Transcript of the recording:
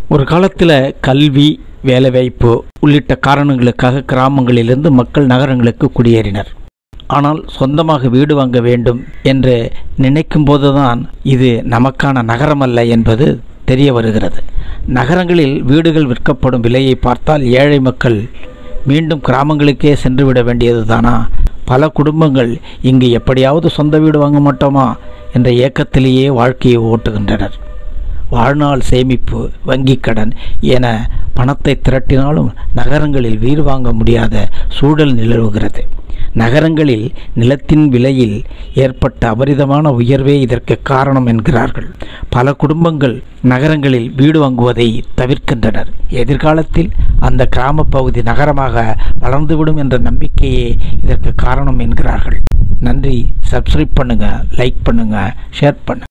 ஒரு காலத்தில் கல்வி வேலைவாய்ப்பு உள்ளிட்ட காரணங்களுக்காக கிராமங்களிலிருந்து மக்கள் நகரங்களுக்கு குடியேறினர் ஆனால் சொந்தமாக வீடு வாங்க வேண்டும் என்று நினைக்கும் போதுதான் இது நமக்கான நகரமல்ல என்பது தெரிய வருகிறது நகரங்களில் வீடுகள் விற்கப்படும் விலையை பார்த்தால் ஏழை மக்கள் மீண்டும் கிராமங்களுக்கே சென்றுவிட வேண்டியதுதானா பல குடும்பங்கள் இங்கு எப்படியாவது சொந்த வீடு வாங்க மாட்டோமா என்ற ஏக்கத்திலேயே வாழ்க்கையை ஓட்டுகின்றனர் வாழ்நாள் சேமிப்பு வங்கிக் கடன் என பணத்தை திரட்டினாலும் நகரங்களில் வீடு வாங்க முடியாத சூழல் நிலவுகிறது நகரங்களில் நிலத்தின் விலையில் ஏற்பட்ட அபரிதமான உயர்வே இதற்கு காரணம் என்கிறார்கள் பல குடும்பங்கள் நகரங்களில் வீடு வாங்குவதை தவிர்க்கின்றனர் எதிர்காலத்தில் அந்த கிராம பகுதி நகரமாக வளர்ந்துவிடும் என்ற நம்பிக்கையே இதற்கு காரணம் என்கிறார்கள் நன்றி சப்ஸ்கிரைப் பண்ணுங்க லைக் பண்ணுங்க ஷேர் பண்ணுங்க